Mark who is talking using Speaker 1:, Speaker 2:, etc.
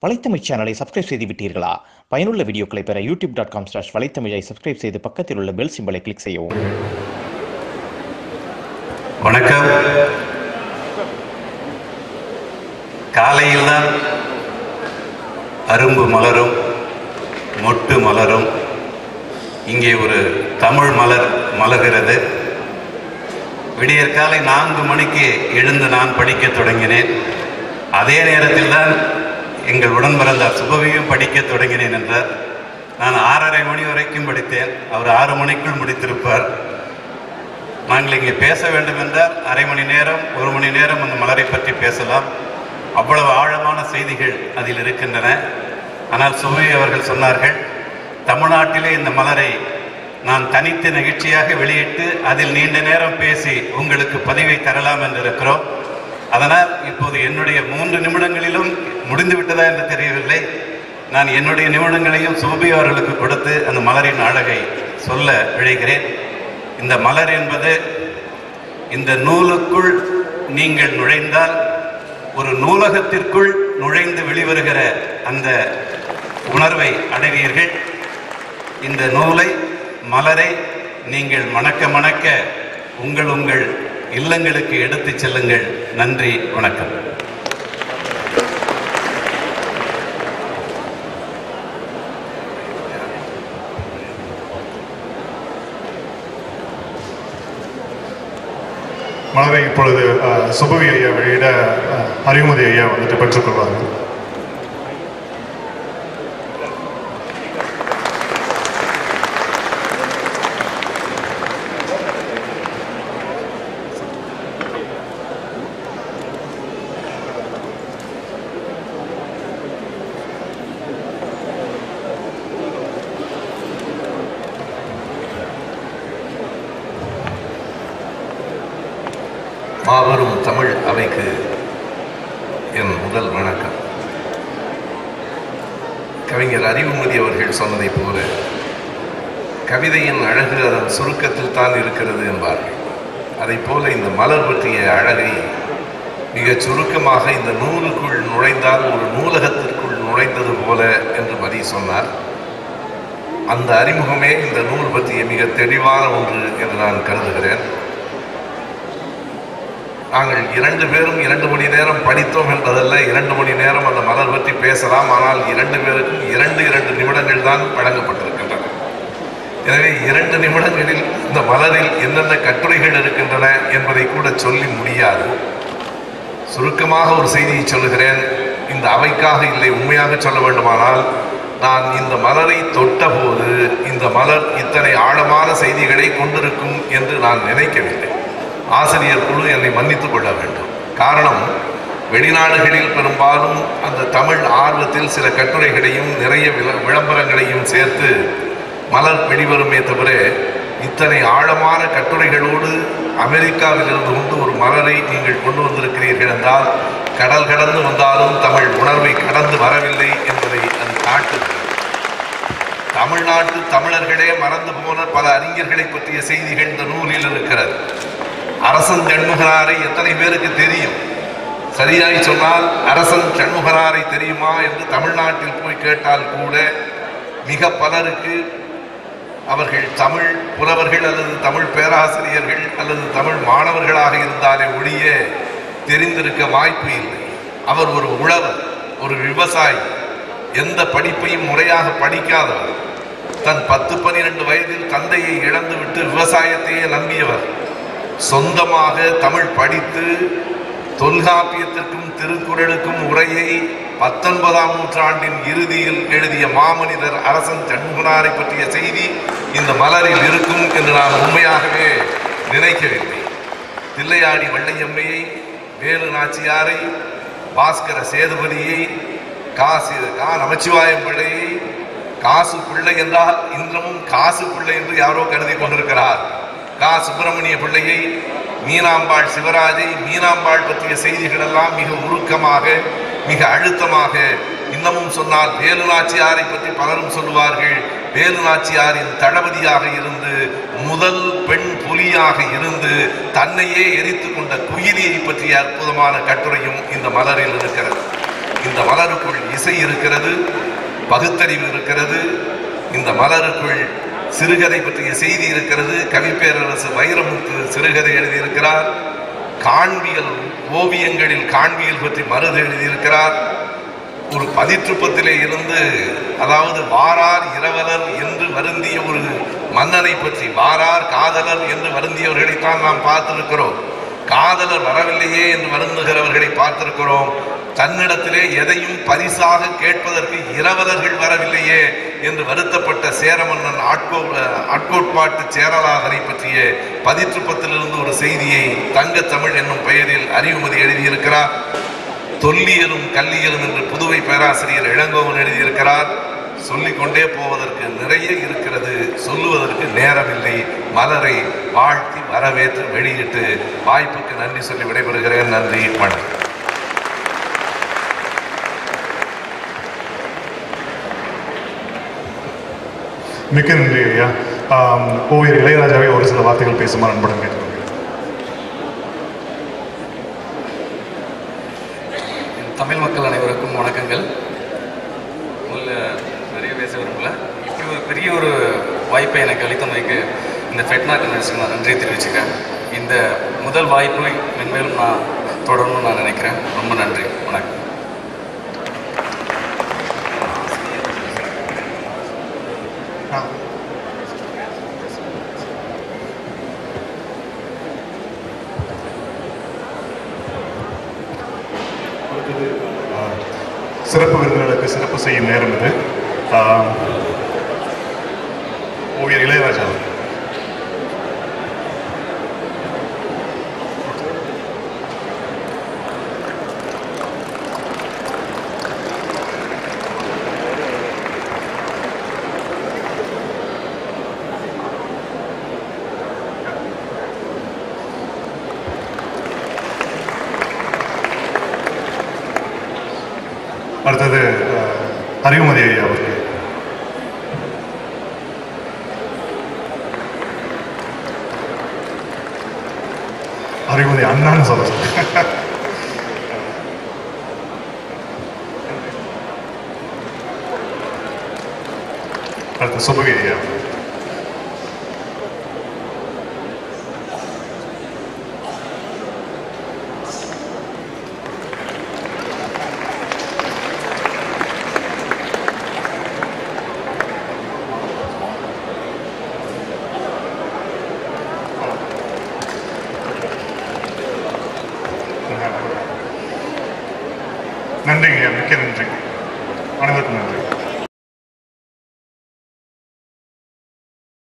Speaker 1: வலைத்தமிழ் சேனலை சப்ஸ்கிரைப் செய்து விட்டீர்களா பயனுள்ள வீடியோக்களை பெற யூடியூப் டாட் காம் ஸ்லாஷ் வலைத்தமிழை சப்ஸ்கிரைப் செய்து பக்கத்தில் உள்ள பெல் சிம்பலை கிளிக் செய்யவும்
Speaker 2: வணக்கம் காலையில்தான் அரும்பு மலரும் மொட்டு மலரும் இங்கே ஒரு தமிழ் மலர் மலர்கிறது விடியற் காலை நான்கு மணிக்கு எழுந்து நான் படிக்கத் தொடங்கினேன் அதே நேரத்தில் தான் எங்கள் உடன் பிறந்தார் சுபவியும் படிக்கத் தொடங்கினேன் என்றார் நான் ஆறரை மணி வரைக்கும் படித்தேன் அவர் ஆறு மணிக்குள் முடித்திருப்பார் நாங்கள் இங்கே பேச வேண்டும் என்றால் அரை மணி நேரம் ஒரு மணி நேரம் அந்த மலரை பற்றி பேசலாம் அவ்வளவு ஆழமான செய்திகள் அதில் இருக்கின்றன ஆனால் சுமை அவர்கள் சொன்னார்கள் தமிழ்நாட்டிலே இந்த மலரை நான் தனித்த நிகழ்ச்சியாக வெளியிட்டு அதில் நீண்ட நேரம் பேசி உங்களுக்கு பதிவை தரலாம் என்று இருக்கிறோம் அதனால் இப்போது என்னுடைய மூன்று நிமிடங்களிலும் முடிந்து விட்டதா என்று தெரியவில்லை நான் என்னுடைய நிமிடங்களையும் சோபி அவர்களுக்கு கொடுத்து அந்த மலரின் அழகை சொல்ல விழைகிறேன் இந்த மலர் என்பது இந்த நூலுக்குள் நீங்கள் நுழைந்தால் ஒரு நூலகத்திற்குள் நுழைந்து வெளிவருகிற அந்த உணர்வை அடைவீர்கள் இந்த நூலை மலரை நீங்கள் மணக்க மணக்க உங்கள் உங்கள் இல்லங்களுக்கு எடுத்துச் செல்லுங்கள் நன்றி வணக்கம்
Speaker 3: மலரை இப்பொழுது அஹ், சுபவி ஐயா வெளியிட அஹ், அறிவுமதி ஐயா வந்துட்டு பெற்றுக்கொள்வார்கள்
Speaker 4: மாபெரும் தமிழ் அவைக்கு என் முதல் வணக்கம் கவிஞர் அறிவுமதி அவர்கள் சொன்னதைப் போல கவிதையின் அழகு அதன் சுருக்கத்தில் தான் இருக்கிறது என்பார்கள் அதைப் போல இந்த மலர் பற்றிய அழகை மிகச் சுருக்கமாக இந்த நூலுக்குள் நுழைந்தால் ஒரு நூலகத்திற்குள் நுழைந்தது போல என்று மதி சொன்னார் அந்த அறிமுகமே இந்த நூல் பற்றிய மிக தெளிவான ஒன்று என்று நான் கருதுகிறேன் நாங்கள் இரண்டு பேரும் இரண்டு மணி நேரம் படித்தோம் என்பதல்ல இரண்டு மணி நேரம் அந்த மலர் பற்றி பேசலாம் ஆனால் இரண்டு பேருக்கும் இரண்டு இரண்டு நிமிடங்கள் தான் வழங்கப்பட்டிருக்கின்றன எனவே இரண்டு நிமிடங்களில் இந்த மலரில் என்னென்ன கட்டுரைகள் இருக்கின்றன என்பதை கூட சொல்லி முடியாது சுருக்கமாக ஒரு செய்தியை சொல்லுகிறேன் இந்த அவைக்காக இல்லை உண்மையாக சொல்ல வேண்டுமானால் நான் இந்த மலரை தொட்டபோது இந்த மலர் இத்தனை ஆழமான செய்திகளை கொண்டிருக்கும் என்று நான் நினைக்கவில்லை ஆசிரியர் குழு என்னை மன்னித்துக் கொள்ள வேண்டும் காரணம் வெளிநாடுகளில் பெரும்பாலும் அந்த தமிழ் ஆர்வத்தில் சில கட்டுரைகளையும் நிறைய விள- விளம்பரங்களையும் சேர்த்து மலர் வெளிவருமே தவிர இத்தனை ஆழமான கட்டுரைகளோடு அமெரிக்காவில் இருந்து கொண்டு ஒரு மலரை நீங்கள் கொண்டு வந்திருக்கிறீர்கள் என்றால் கடல் கடந்து வந்தாலும் தமிழ் உணர்வை கடந்து வரவில்லை என்பதை அது காட்டுகிறது தமிழ்நாட்டு தமிழர்களே மறந்து போன பல அறிஞர்களை பற்றிய செய்திகள் இந்த நூலில் இருக்கிறது அரசன் சண்முகனாரை எத்தனை பேருக்கு தெரியும் சரியாய் சொன்னால் அரசன் சண்முகனாரை தெரியுமா என்று தமிழ்நாட்டில் போய் கேட்டால் கூட மிக பலருக்கு அவர்கள் தமிழ் புலவர்கள் அல்லது தமிழ் பேராசிரியர்கள் அல்லது தமிழ் மாணவர்களாக இருந்தாலே ஒழிய தெரிந்திருக்க வாய்ப்பு இல்லை அவர் ஒரு உழவர் ஒரு விவசாயி எந்த படிப்பையும் முறையாக படிக்காதவர் தன் பத்து பன்னிரண்டு வயதில் தந்தையை இழந்துவிட்டு விவசாயத்தையே நம்பியவர் சொந்தமாக தமிழ் படித்து தொல்காப்பியத்திற்கும் திருக்குறளுக்கும் உரையை பத்தொன்பதாம் நூற்றாண்டின் இறுதியில் எழுதிய மாமனிதர் அரசன் சண்முகனாரை பற்றிய செய்தி இந்த மலரில் இருக்கும் என்று நான் உண்மையாகவே நினைக்கவில்லை தில்லையாடி வள்ளையம்மையை வேலு நாச்சியாரை பாஸ்கர சேதுபதியை காசி கா நமச்சிவாயம் பிள்ளையை காசு பிள்ளை என்றால் இன்றமும் காசு பிள்ளை என்று யாரோ கருதி கொண்டிருக்கிறார் கா சுப்பிரமணிய பிள்ளையை மீனாம்பாள் சிவராஜை மீனாம்பாள் பற்றிய செய்திகள் எல்லாம் மிக உருக்கமாக மிக அழுத்தமாக இன்னமும் சொன்னால் வேலு நாச்சியாரை பற்றி பலரும் சொல்லுவார்கள் வேலு நாச்சியாரின் தளபதியாக இருந்து முதல் பெண் புலியாக இருந்து தன்னையே எரித்து கொண்ட குயிலியை பற்றிய அற்புதமான கட்டுரையும் இந்த மலரில் இருக்கிறது இந்த மலருக்குள் இசை இருக்கிறது பகுத்தறிவு இருக்கிறது இந்த மலருக்குள் சிறுகதை பற்றிய செய்தி இருக்கிறது கவிப்பேரரசு வைரமுத்து சிறுகதை எழுதியிருக்கிறார் காண்பியல் ஓவியங்களில் காண்பியல் பற்றி மருது எழுதியிருக்கிறார் ஒரு பதிற்றுப்பத்திலே இருந்து அதாவது வாரார் இரவலர் என்று வருந்திய ஒரு மன்னனை பற்றி வாரார் காதலர் என்று வருந்தியவர்களைத்தான் நாம் பார்த்திருக்கிறோம் காதலர் வரவில்லையே என்று வருந்துகிறவர்களை பார்த்திருக்கிறோம் தன்னிடத்திலே எதையும் பரிசாக கேட்பதற்கு இரவலர்கள் வரவில்லையே என்று வருத்தப்பட்ட சேரமன்னன் ஆட்கோ ஆட்கோட்பாட்டு சேரலாதனை பற்றிய பதிற்றுப்பத்திலிருந்து ஒரு செய்தியை தங்கத் தமிழ் என்னும் பெயரில் அறிவுமதி எழுதியிருக்கிறார் தொல்லியலும் கல்லியலும் என்று புதுவை பேராசிரியர் இளங்கோவன் எழுதியிருக்கிறார் சொல்லிக்கொண்டே போவதற்கு நிறைய இருக்கிறது சொல்லுவதற்கு நேரமில்லை மலரை வாழ்த்தி வரவேற்று வெளியிட்டு வாய்ப்புக்கு நன்றி சொல்லி விடைபெறுகிறேன் நன்றி வணக்கம்
Speaker 3: மிக்க நன்றி ஐயா ஆம், ஓவியர் இளையராஜாவை ஒரு சில வார்த்தைகள் பேசுமாறு அன்புடன் கேட்டுக்கொள்கிறேன்
Speaker 5: தமிழ் மக்கள் அனைவருக்கும் வணக்கங்கள் முதல்ல நிறைய பேச விரும்பல இப்படி ஒரு பெரிய ஒரு வாய்ப்பை எனக்கு அளித்தமைக்கு இந்த ஃபெட்னா கன்வென்ஷனுக்கு நான் நன்றி தெரிவிச்சுக்கிறேன் இந்த முதல் வாய்ப்பை மென்மேலும் நான் தொடரணும்னு நான் நினைக்கிறேன் ரொம்ப நன்றி வணக்கம்
Speaker 3: ஆ. அடுத்தது, ஆ, சிறப்பு விருதுகளுக்கு சிறப்பு செய்யும் நேரம் இது ஆ, ஓவியர் இளையராஜா அவர்கள். அடுத்தது ஆ, அறிவுமதி ஐயா அவர்கள் அறிவுமதி அண்ணான்னு சொல்ல அடுத்து சுபவி ஐயா நன்றிங்க ஐயா மிக்க நன்றி அனைவருக்கும் நன்றி